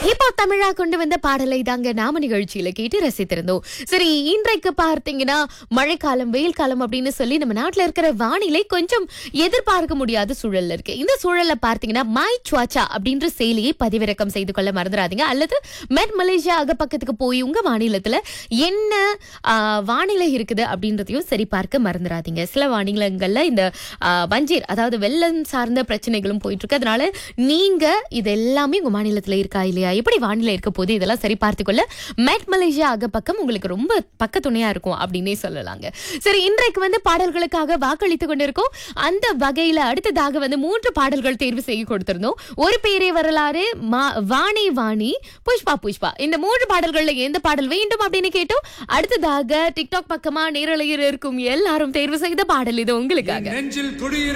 இப்போ தமிழா கொண்டு வந்த பாடலை தாங்க நாம நிகழ்ச்சியில கேட்டு ரசித்திருந்தோம் சரி இன்றைக்கு பார்த்தீங்கன்னா மழைக்காலம் வெயில் காலம் அப்படின்னு சொல்லி நம்ம நாட்டுல இருக்கிற வானிலை கொஞ்சம் எதிர்பார்க்க முடியாத சூழல்ல இருக்கு இந்த சூழல்ல பார்த்தீங்கன்னா மை சுவாச்சா அப்படின்ற செயலியை பதிவிறக்கம் செய்து கொள்ள மறந்துடாதீங்க அல்லது மெட் மலேசியா அகப்பக்கத்துக்கு போய் உங்க மாநிலத்துல என்ன ஆ, வானிலை இருக்குது அப்படின்றதையும் சரி பார்க்க மறந்துடாதீங்க சில மாநிலங்கள்ல இந்த ஆ, வஞ்சீர் அதாவது வெள்ளம் சார்ந்த பிரச்சனைகளும் போயிட்டு இருக்கு அதனால நீங்க இது எல்லாமே உங்க மாநிலத்துல இருக்கா இல்லையா எப்படி வானிலை இருக்க போது இதெல்லாம் சரி பார்த்துக்கொள்ள மெட் மலேசியா அகப்பக்கம் உங்களுக்கு ரொம்ப பக்க துணையா இருக்கும் அப்படின்னே சொல்லலாங்க சரி இன்றைக்கு வந்து பாடல்களுக்காக வாக்களித்து கொண்டிருக்கோம் அந்த வகையில அடுத்ததாக வந்து மூன்று பாடல்கள் தேர்வு செய்ய கொடுத்திருந்தோம் ஒரு பேரே வரலாறு மா- வாணி வாணி புஷ்பா புஷ்பா இந்த மூன்று பாடல்கள்ல எந்த பாடல் வேண்டும் அப்படின்னு கேட்டோம் அடுத்ததாக டிக்டாக் பக்கமா நேரலையில் இருக்கும் எல்லாரும் தேர்வு செய்த பாடல் இது உங்களுக்காக நெஞ்சில் குடியிரு